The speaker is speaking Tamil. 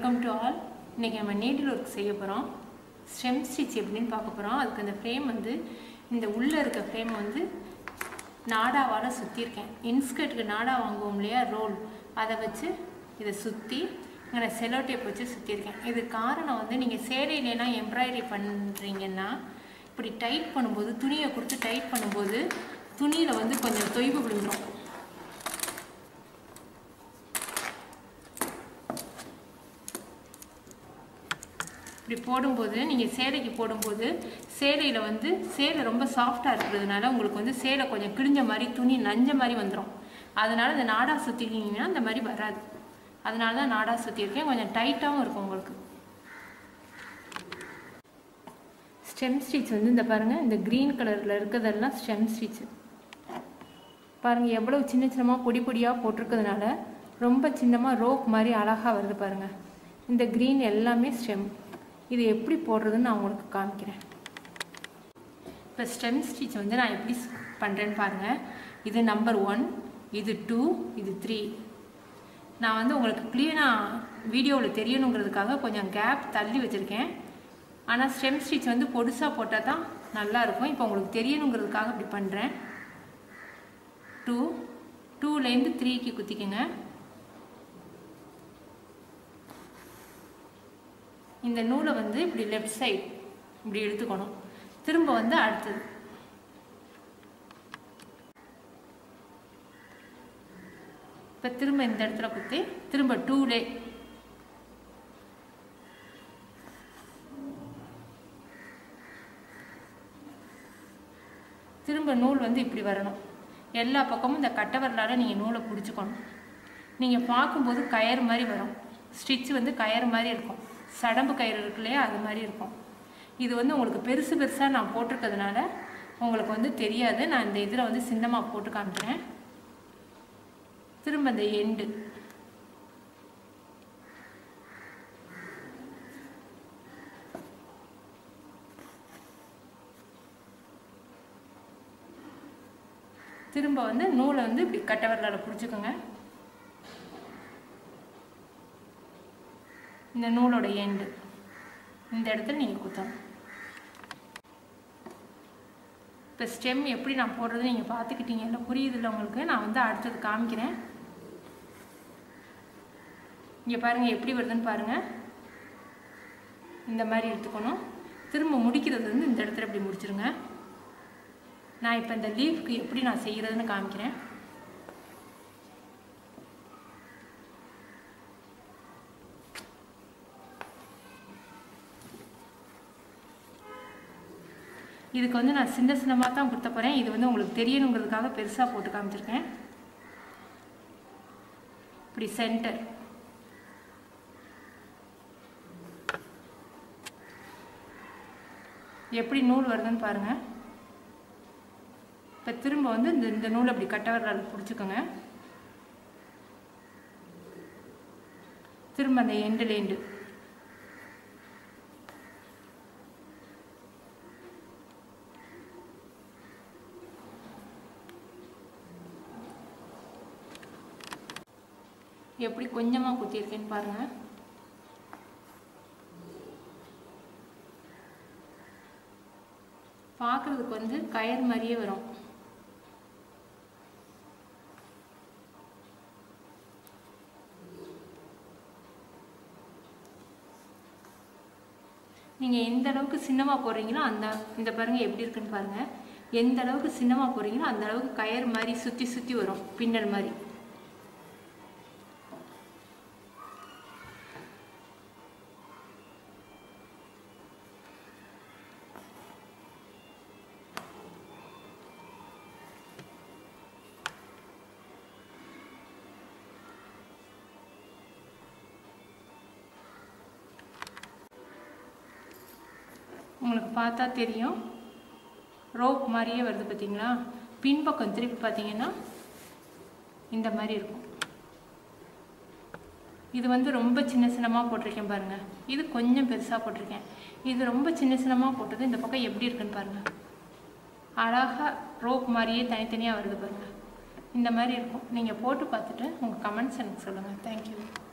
வெல்கம் டு ஆல் இன்றைக்கி நம்ம நீடில் ஒர்க் செய்ய போகிறோம் ஸ்டெம் ஸ்டிச் எப்படின்னு பார்க்க போகிறோம் அதுக்கு அந்த ஃப்ரேம் வந்து இந்த உள்ளே இருக்க ஃப்ரேம் வந்து நாடாவால் சுற்றியிருக்கேன் இன்ஸ்கர்ட்டுக்கு நாடா வாங்குவோம் இல்லையா ரோல் அதை வச்சு இதை சுற்றி இங்கே செலோ டேப் வச்சு சுற்றியிருக்கேன் இது காரணம் வந்து நீங்கள் சேலையிலலாம் எம்ப்ராய்டரி பண்ணுறீங்கன்னா இப்படி டைட் பண்ணும்போது துணியை கொடுத்து டைட் பண்ணும்போது துணியில் வந்து கொஞ்சம் தொய்வு விழுந்துடும் இப்படி போடும்போது நீங்கள் சேலைக்கு போடும்போது சேலையில் வந்து சேலை ரொம்ப சாஃப்டாக இருக்கிறதுனால உங்களுக்கு வந்து சேலை கொஞ்சம் கிழிஞ்ச மாதிரி துணி நஞ்ச மாதிரி வந்துடும் அதனால் இந்த நாடா சுற்றிக்கிங்கன்னா இந்த மாதிரி வராது அதனால தான் நாடா சுற்றியிருக்கேன் கொஞ்சம் டைட்டாகவும் இருக்கும் உங்களுக்கு ஸ்டெம் ஸ்டிச் வந்து இந்த பாருங்கள் இந்த க்ரீன் கலரில் இருக்கிறதெல்லாம் ஸ்டெம் ஸ்டிச்சு பாருங்கள் எவ்வளோ சின்ன சின்னமாக பொடி பொடியாக போட்டிருக்கிறதுனால ரொம்ப சின்னமாக ரோப் மாதிரி அழகாக வருது பாருங்கள் இந்த க்ரீன் எல்லாமே ஸ்டெம் இது எப்படி போடுறதுன்னு நான் உங்களுக்கு காமிக்கிறேன் இப்போ ஸ்டெம் ஸ்டிச் வந்து நான் எப்படி பண்ணுறேன்னு பாருங்கள் இது நம்பர் ஒன் இது டூ இது த்ரீ நான் வந்து உங்களுக்கு க்ளீனாக வீடியோவில் தெரியணுங்கிறதுக்காக கொஞ்சம் கேப் தள்ளி வச்சுருக்கேன் ஆனால் ஸ்டெம் ஸ்டிச் வந்து பொடுசாக போட்டால் தான் நல்லாயிருக்கும் இப்போ உங்களுக்கு தெரியணுங்கிறதுக்காக இப்படி பண்ணுறேன் டூ டூலேருந்து த்ரீக்கு குத்திக்கங்க இந்த நூலை வந்து இப்படி லெஃப்ட் சைட் இப்படி எடுத்துக்கணும் திரும்ப வந்து அடுத்தது இப்போ திரும்ப இந்த இடத்துல குத்தி திரும்ப டூலே திரும்ப நூல் வந்து இப்படி வரணும் எல்லா பக்கமும் இந்த கட்டவரலால் நீங்கள் நூலை பிடிச்சிக்கணும் நீங்கள் பார்க்கும்போது கயறு மாதிரி வரும் ஸ்டிச் வந்து கயறு மாதிரி இருக்கும் சடம்பு கயிறு இருக்கு இல்லையா அது மாதிரி இருக்கும் இது வந்து உங்களுக்கு பெருசு பெருசாக நான் போட்டிருக்கிறதுனால உங்களுக்கு வந்து தெரியாது நான் இந்த இதில் வந்து சின்னமாக போட்டு காமிக்கிறேன் திரும்ப இந்த எண்டு திரும்ப வந்து நூலை வந்து இப்படி கட்ட விரலால் பிடிச்சிக்கோங்க இந்த நூலோட எண்டு இந்த இடத்துல நீங்கள் குத்தணும் இப்போ ஸ்டெம் எப்படி நான் போடுறது நீங்கள் பார்த்துக்கிட்டீங்க இல்லை புரியுதில்ல உங்களுக்கு நான் வந்து அடுத்தது காமிக்கிறேன் இங்கே பாருங்கள் எப்படி வருதுன்னு பாருங்கள் இந்த மாதிரி எடுத்துக்கணும் திரும்ப முடிக்கிறது வந்து இந்த இடத்துல இப்படி முடிச்சிருங்க நான் இப்போ இந்த லீஃப்க்கு எப்படி நான் செய்கிறதுன்னு காமிக்கிறேன் இதுக்கு வந்து நான் சின்ன சின்னமாக தான் கொடுத்த போகிறேன் இது வந்து உங்களுக்கு தெரியணுங்கிறதுக்காக பெருசாக போட்டு காமிச்சிருக்கேன் இப்படி சென்டர் எப்படி நூல் வருதுன்னு பாருங்கள் இப்போ திரும்ப வந்து இந்த இந்த நூலை அப்படி கட்டவரில் பிடிச்சிக்கோங்க திரும்ப அந்த எண்டில் எண்டு எப்படி கொஞ்சமாக குத்தியிருக்கேன்னு பாருங்கள் பார்க்குறதுக்கு வந்து கயர் மாதிரியே வரும் நீங்கள் எந்த அளவுக்கு சின்னமாக போடுறீங்களோ அந்த இந்த பாருங்கள் எப்படி இருக்குன்னு பாருங்கள் எந்த அளவுக்கு சின்னமாக போடுறீங்களோ அந்த அளவுக்கு கயர் மாதிரி சுற்றி சுற்றி வரும் பின்னல் மாதிரி உங்களுக்கு பார்த்தா தெரியும் ரோப் மாதிரியே வருது பார்த்தீங்களா பின்பக்கம் திருப்பி பார்த்தீங்கன்னா இந்த மாதிரி இருக்கும் இது வந்து ரொம்ப சின்ன சின்னமாக போட்டிருக்கேன் பாருங்கள் இது கொஞ்சம் பெருசாக போட்டிருக்கேன் இது ரொம்ப சின்ன சின்னமாக போட்டது இந்த பக்கம் எப்படி இருக்குன்னு பாருங்கள் அழகாக ரோப் மாதிரியே தனித்தனியாக வருது பாருங்கள் இந்த மாதிரி இருக்கும் நீங்கள் போட்டு பார்த்துட்டு உங்கள் கமெண்ட்ஸ் எனக்கு சொல்லுங்கள் தேங்க்யூ